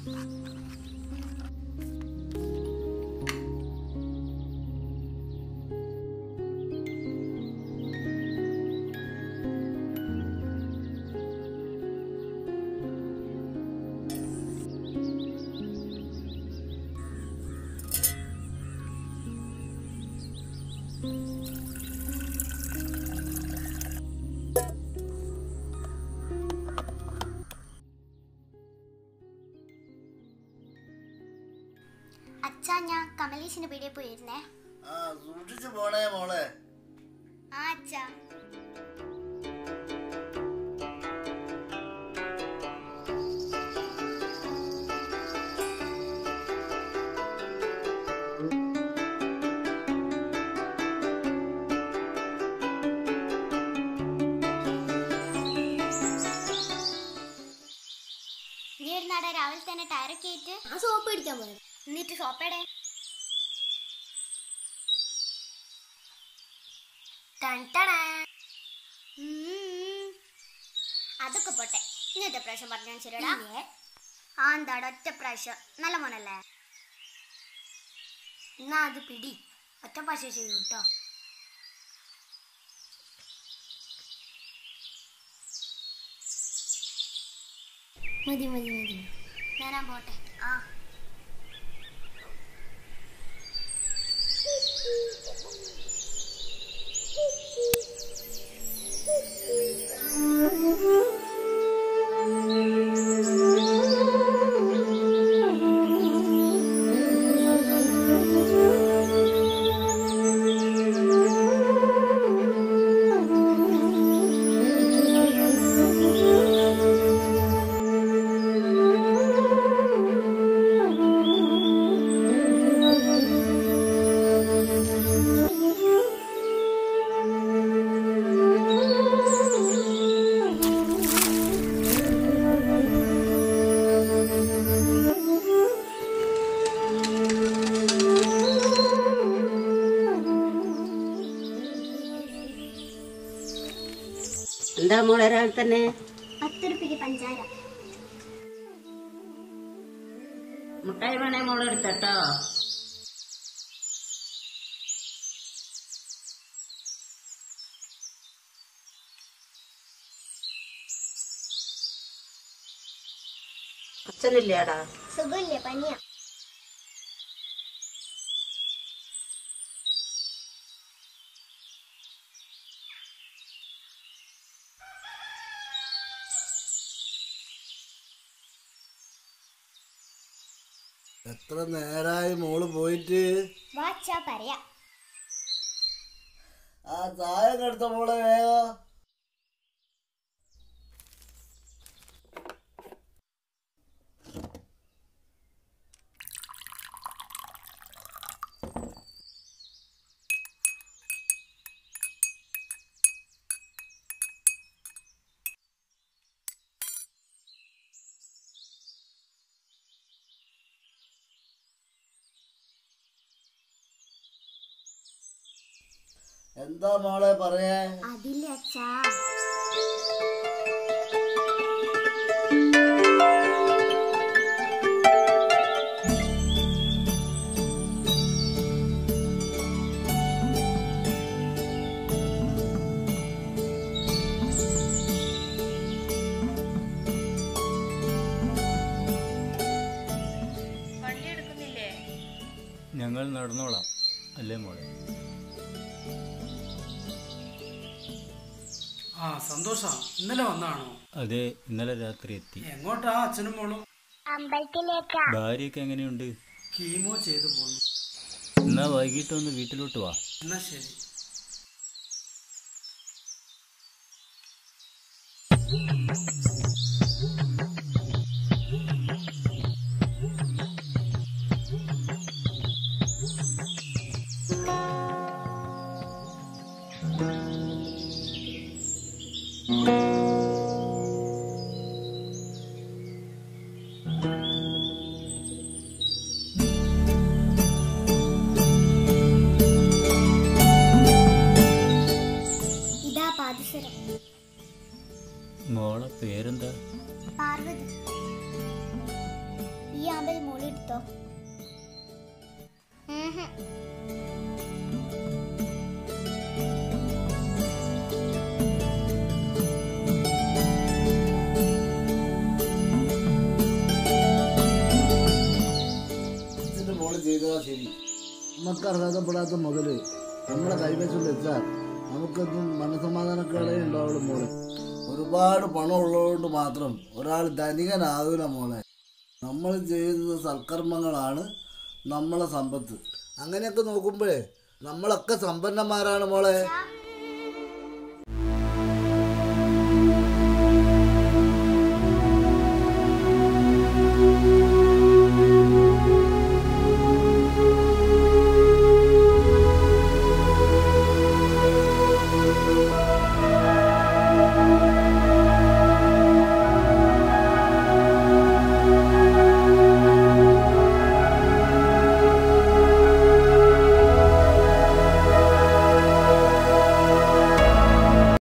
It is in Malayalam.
അച്ഛാ ഞാൻ കമലേഷിന്റെ പീടിയെ പോയിരുന്നേ ആ സൂക്ഷിച്ചു പോണേ മോളെ ആ അച്ഛാ നീ ഒരു നട രാവിലെ തന്നെ ടയറൊക്കെ ആയിട്ട് ആ സോപ്പ് പിടിക്കാൻ പോയത് എന്നിട്ട് ഷോപ്പേടെ ഉം. അതൊക്കെ പോട്ടെ ഇന്നത്തെ പ്രാവശ്യം പറഞ്ഞാൽ ശരിയടാ ആ എന്താടാ ഒറ്റ പ്രാവശ്യം നല്ല മോനല്ലേ എന്നാ അത് പിടി ഒറ്റ പശ ചെയ്തു കേട്ടോ മതി മതി മതി ഞാനാ പോട്ടെ ആ എന്താ മോളെ രാവിലെ തന്നെ പത്ത് റുപ്യക്ക് പഞ്ചാര മുട്ടായി വേണേ മോളെ എടുത്തട്ടോ അച്ഛനില്ലേടാ സുഖമില്ലേ പനിയാ എത്ര നേരായി മോള് പോയിട്ട് വാച്ചാ പറയാ ആ ചായ എടുത്ത മോളെ വേഗം എന്താ മോളെ പറയേ അതില്ല അച്ഛാ ഞങ്ങൾ നടന്നോളാം അല്ലേ മോളെ ആ സന്തോഷ ഇന്നലെ വന്നാണോ അതെ ഇന്നലെ രാത്രി എത്തി എങ്ങോട്ടാ അച്ഛനും മോളും അമ്പലത്തിലേക്കാ ഭാര്യയൊക്കെ എങ്ങനെയുണ്ട് കീമോ ചെയ്തു പോന്നു എന്നാ വൈകിട്ട് ഒന്ന് വീട്ടിലോട്ട് വാ എന്നാ ശരി ഇതാ പാദസരം മോളെ പേരെന്താ പാർവതി എടുത്തോ ഉഹും. അച്ഛൻ്റെ മോള് ചെയ്തതാ ശരി നമുക്ക് അർഹതപ്പെടാത്ത മുതല് നമ്മളെ കൈവശം വെച്ചാൽ നമുക്കൊന്നും മനസമാധാനക്കേടേ ഉണ്ടാവുള്ളൂ മോളെ ഒരുപാട് പണം ഉള്ളതുകൊണ്ട് മാത്രം ഒരാൾ ധനികനാകൂല മോളെ നമ്മൾ ചെയ്യുന്ന സൽക്കർമ്മങ്ങളാണ് നമ്മളെ സമ്പത്ത് അങ്ങനെയൊക്കെ നോക്കുമ്പോഴേ നമ്മളൊക്കെ സമ്പന്നന്മാരാണ് മോളെ ശ്യാം